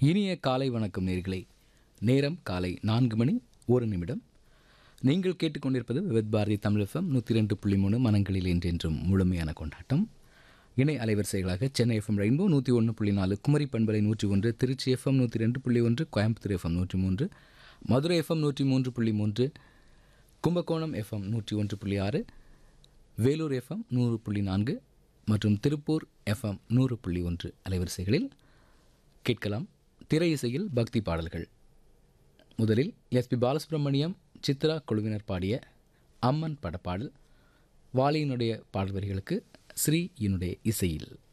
இனிய காலை வணக்கம் நேர்களே நேரம் காலை நான்கு மணி ஒரு நிமிடம் நீங்கள் கேட்டுக்கொண்டிருப்பது விவத் பாரதி தமிழ் எஃப்எம் நூற்றி ரெண்டு புள்ளி மூணு மனங்களில் என்றென்றும் முழுமையான கொண்டாட்டம் இணை அலைவரிசைகளாக சென்னை எஃப்எம் ரெயின்போ நூற்றி ஒன்று புள்ளி நாலு குமரி பண்பலை நூற்றி ஒன்று திருச்சி எஃப்எம் நூற்றி ரெண்டு புள்ளி ஒன்று கோயம்புத்தூர் எஃப்எம் நூற்றி மூன்று மதுரை எஃப்எம் நூற்றி மூன்று புள்ளி மூன்று கும்பகோணம் எஃப்எம் நூற்றி ஒன்று புள்ளி ஆறு வேலூர் எஃப்எம் நூறு புள்ளி நான்கு மற்றும் திருப்பூர் எஃப்எம் நூறு புள்ளி ஒன்று அலைவரிசைகளில் கேட்கலாம் திரை இசையில் பக்தி பாடல்கள் முதலில் எஸ்பி பாலசுப்ரமணியம் சித்ரா குழுவினர் பாடிய அம்மன் படப்பாடல் வாலியினுடைய பாடல் வரிகளுக்கு ஸ்ரீயினுடைய இசையில்